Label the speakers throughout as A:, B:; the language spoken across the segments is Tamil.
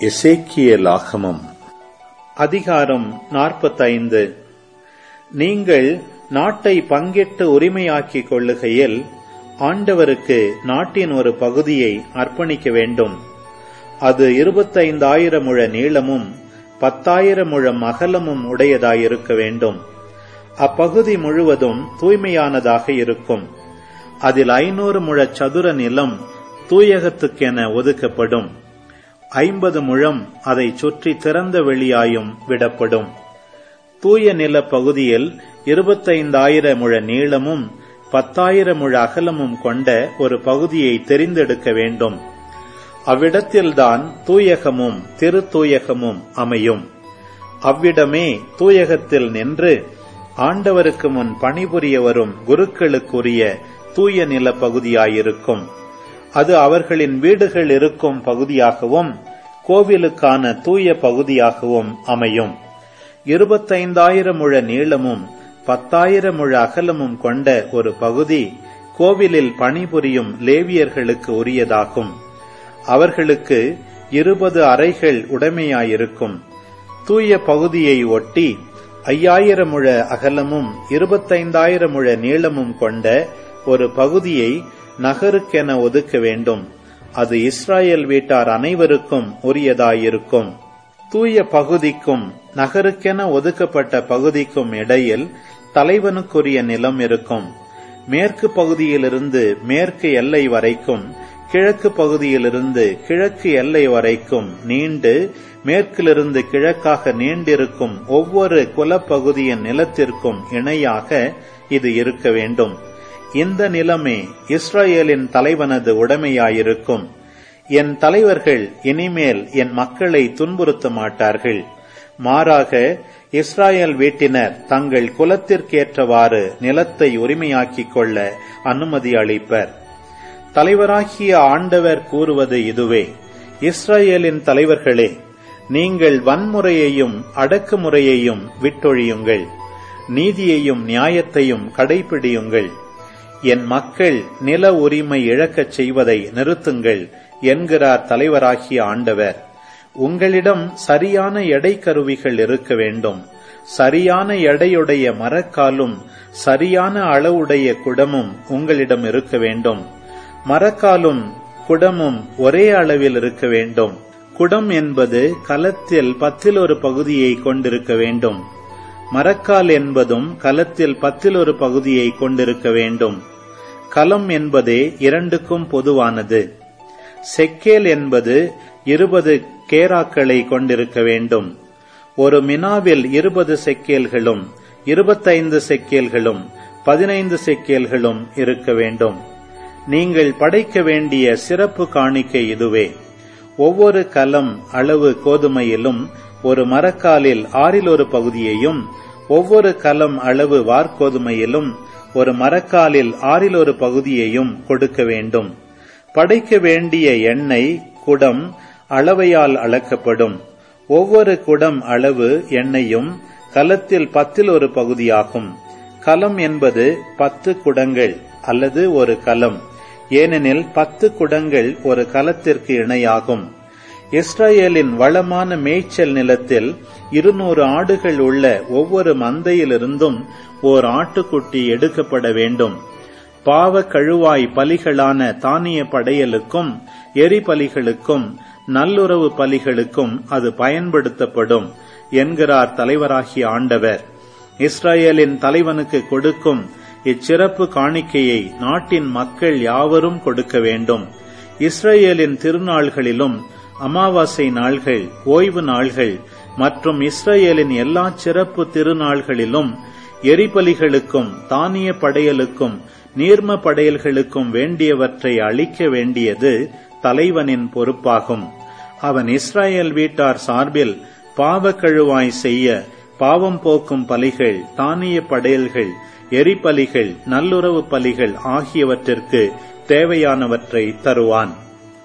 A: எசேக்கியலாகமம் அதிகாரம் நாற்பத்தைந்து நீங்கள் நாட்டை பங்கிட்டு உரிமையாக்கிக் கொள்ளுகையில் ஆண்டவருக்கு நாட்டின் ஒரு பகுதியை அர்ப்பணிக்க வேண்டும் அது இருபத்தைந்தாயிரம் முழ நீளமும் பத்தாயிரம் முழம் அகலமும் உடையதாயிருக்க வேண்டும் அப்பகுதி முழுவதும் தூய்மையானதாக இருக்கும் அதில் ஐநூறு முழ சதுர நிலம் தூயகத்துக்கென ஒதுக்கப்படும் ஐம்பது முழம் அதை சுற்றி திறந்த வெளியாயும் விடப்படும் தூய நில பகுதியில் இருபத்தைந்தாயிரம் முழ நீளமும் பத்தாயிரம் முழ அகலமும் கொண்ட ஒரு பகுதியை தெரிந்தெடுக்க வேண்டும் அவ்விடத்தில்தான் தூயகமும் திருத்தூயகமும் அமையும் அவ்விடமே தூயகத்தில் நின்று ஆண்டவருக்கு முன் பணிபுரிய வரும் குருக்களுக்குரிய தூய நில பகுதியாயிருக்கும் அது அவர்களின் வீடுகள் இருக்கும் பகுதியாகவும் கோவிலுக்கான தூய பகுதியாகவும் அமையும் இருபத்தைந்தாயிரம் முழ நீளமும் பத்தாயிரம் முழ அகலமும் கொண்ட ஒரு பகுதி கோவிலில் பணிபுரியும் லேவியர்களுக்கு உரியதாகும் அவர்களுக்கு இருபது அறைகள் உடைமையாயிருக்கும் தூய பகுதியை ஒட்டி ஐயாயிரம் முழ அகலமும் இருபத்தைந்தாயிரம் முழ நீளமும் கொண்ட ஒரு பகுதியை நகருக்கென ஒதுக்க வேண்டும் அது இஸ்ராயல் வீட்டார் அனைவருக்கும் உரியதாயிருக்கும் தூய பகுதிக்கும் நகருக்கென ஒதுக்கப்பட்ட பகுதிக்கும் இடையில் தலைவனுக்குரிய நிலம் இருக்கும் மேற்கு பகுதியிலிருந்து மேற்கு எல்லை வரைக்கும் கிழக்கு பகுதியிலிருந்து கிழக்கு எல்லை வரைக்கும் நீண்டு மேற்கிலிருந்து கிழக்காக நீண்டிருக்கும் ஒவ்வொரு குலப்பகுதியின் நிலத்திற்கும் இணையாக இது இருக்க வேண்டும் இந்த நிலமே இஸ்ரேலின் தலைவனது உடைமையாயிருக்கும் என் தலைவர்கள் இனிமேல் என் மக்களை துன்புறுத்த மாட்டார்கள் மாறாக இஸ்ராயல் வீட்டினர் தங்கள் குலத்திற்கேற்றவாறு நிலத்தை உரிமையாக்கிக் கொள்ள அனுமதி அளிப்பர் தலைவராகிய ஆண்டவர் கூறுவது இதுவே இஸ்ரேலின் தலைவர்களே நீங்கள் வன்முறையையும் அடக்குமுறையையும் விட்டொழியுங்கள் நீதியையும் நியாயத்தையும் கடைபிடியுங்கள் என் மக்கள் நில உரிமை இழக்கச் செய்வதை நிறுத்துங்கள் என்கிறார் தலைவராகிய ஆண்டவர் உங்களிடம் சரியான எடை கருவிகள் இருக்க வேண்டும் சரியான எடையுடைய மரக்காலும் சரியான அளவுடைய குடமும் உங்களிடம் இருக்க வேண்டும் மரக்காலும் குடமும் ஒரே அளவில் இருக்க வேண்டும் குடம் என்பது கலத்தில் பத்தில் ஒரு பகுதியை கொண்டிருக்க வேண்டும் மரக்கால் என்பதும் கலத்தில் பத்தில் ஒரு பகுதியை கொண்டிருக்க வேண்டும் கலம் என்பதே இரண்டுக்கும் பொதுவானது செக்கேல் என்பது இருபது கேராக்களை கொண்டிருக்க வேண்டும் ஒரு மினாவில் இருபது செக்கேல்களும் இருபத்தைந்து செக்கேல்களும் பதினைந்து செக்கேல்களும் இருக்க வேண்டும் நீங்கள் படைக்க வேண்டிய சிறப்பு காணிக்கை இதுவே ஒவ்வொரு கலம் அளவு கோதுமையிலும் ஒரு மரக்காலில் ஆறில் ஒரு பகுதியையும் ஒவ்வொரு கலம் அளவு வார்கோதுமையிலும் ஒரு மரக்காலில் ஆறில் ஒரு பகுதியையும் கொடுக்க வேண்டும் படைக்க வேண்டிய எண்ணெய் குடம் அளவையால் அளக்கப்படும் ஒவ்வொரு குடம் அளவு எண்ணெயும் கலத்தில் பத்தில் ஒரு பகுதியாகும் கலம் என்பது பத்து குடங்கள் அல்லது ஒரு கலம் ஏனெனில் பத்து குடங்கள் ஒரு கலத்திற்கு இணையாகும் இஸ்ரேலின் வளமான மேய்ச்சல் நிலத்தில் இருநூறு ஆடுகள் உள்ள ஒவ்வொரு மந்தையிலிருந்தும் ஓர் ஆட்டுக்குட்டி எடுக்கப்பட வேண்டும் பாவ கழுவாய் பலிகளான தானிய படையலுக்கும் எரி பலிகளுக்கும் நல்லுறவு பலிகளுக்கும் அது பயன்படுத்தப்படும் என்கிறார் தலைவராகிய ஆண்டவர் இஸ்ரேலின் தலைவனுக்கு கொடுக்கும் இச்சிறப்பு காணிக்கையை நாட்டின் மக்கள் யாவரும் கொடுக்க வேண்டும் இஸ்ரேலின் திருநாள்களிலும் அமாவாசை நாள்கள் ஓய்வு நாள்கள் மற்றும் இஸ்ரேலின் எல்லா சிறப்பு திருநாள்களிலும் எரிபலிகளுக்கும் தானிய படையலுக்கும் நீர்ம படையல்களுக்கும் வேண்டியவற்றை அளிக்க வேண்டியது தலைவனின் பொறுப்பாகும் அவன் இஸ்ரேல் வீட்டார் சார்பில் பாவ கழுவாய் செய்ய பாவம் போக்கும் பலிகள் தானிய படையல்கள் எரிபலிகள் நல்லுறவு பலிகள் ஆகியவற்றிற்கு தேவையானவற்றை தருவான்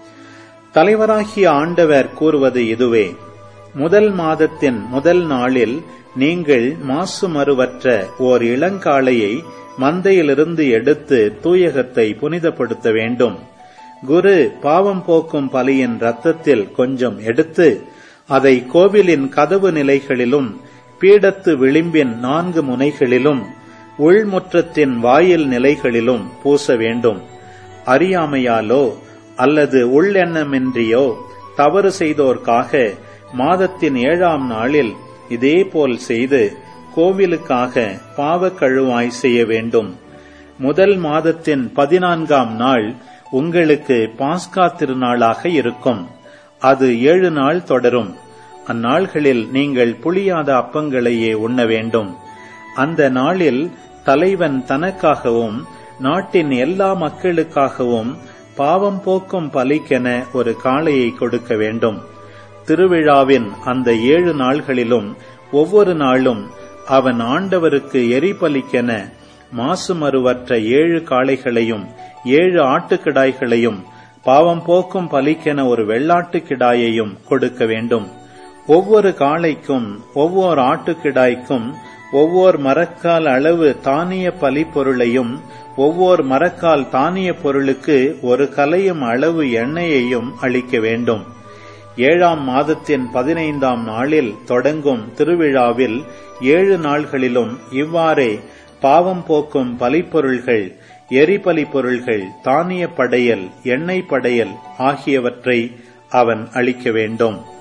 A: தலைவராகிய ஆண்டவர் கூறுவது இதுவே முதல் மாதத்தின் முதல் நாளில் நீங்கள் மாசு மறுவற்ற ஓர் இளங்காளையை மந்தையிலிருந்து எடுத்து தூயகத்தை புனிதப்படுத்த வேண்டும் குரு பாவம் போக்கும் பலியின் இரத்தத்தில் கொஞ்சம் எடுத்து அதை கோவிலின் கதவு நிலைகளிலும் பீடத்து விளிம்பின் நான்கு முனைகளிலும் உள்முற்றத்தின் வாயில் நிலைகளிலும் பூச வேண்டும் அறியாமையாலோ அல்லது உள்ளெண்ணமின்றியோ தவறு செய்தோர்க்காக மாதத்தின் ஏழாம் நாளில் இதேபோல் செய்து கோவிலுக்காக பாவக் கழுவாய் செய்ய வேண்டும் முதல் மாதத்தின் பதினான்காம் நாள் உங்களுக்கு பாஸ்கா திருநாளாக இருக்கும் அது ஏழு நாள் தொடரும் அந்நாள்களில் நீங்கள் புளியாத அப்பங்களையே உண்ண வேண்டும் அந்த நாளில் தலைவன் தனக்காகவும் நாட்டின் எல்லா மக்களுக்காகவும் பாவம் போக்கும் பலிக்கென ஒரு காளையை கொடுக்க வேண்டும் திருவிழாவின் அந்த ஏழு நாள்களிலும் ஒவ்வொரு நாளும் அவன் ஆண்டவருக்கு எரிபலிக்கென மாசுமருவற்ற ஏழு காளைகளையும் ஏழு ஆட்டுக்கிடாய்களையும் பாவம் போக்கும் பலிக்கென ஒரு வெள்ளாட்டு கிடாயையும் கொடுக்க வேண்டும் ஒவ்வொரு காளைக்கும் ஒவ்வொரு ஆட்டுக்கிடாய்க்கும் ஒவ்வொரு மரக்கால் அளவு தானிய பலி பொருளையும் ஒவ்வொரு மரக்கால் தானிய பொருளுக்கு ஒரு கலையும் அளவு எண்ணெயையும் அளிக்க வேண்டும் ஏழாம் மாதத்தின் பதினைந்தாம் நாளில் தொடங்கும் திருவிழாவில் ஏழு நாள்களிலும் இவ்வாறே பாவம் போக்கும் பலிப்பொருள்கள் எரிபலி பொருள்கள் தானிய படையல் எண்ணெய் படையல் ஆகியவற்றை அவன் அளிக்க வேண்டும்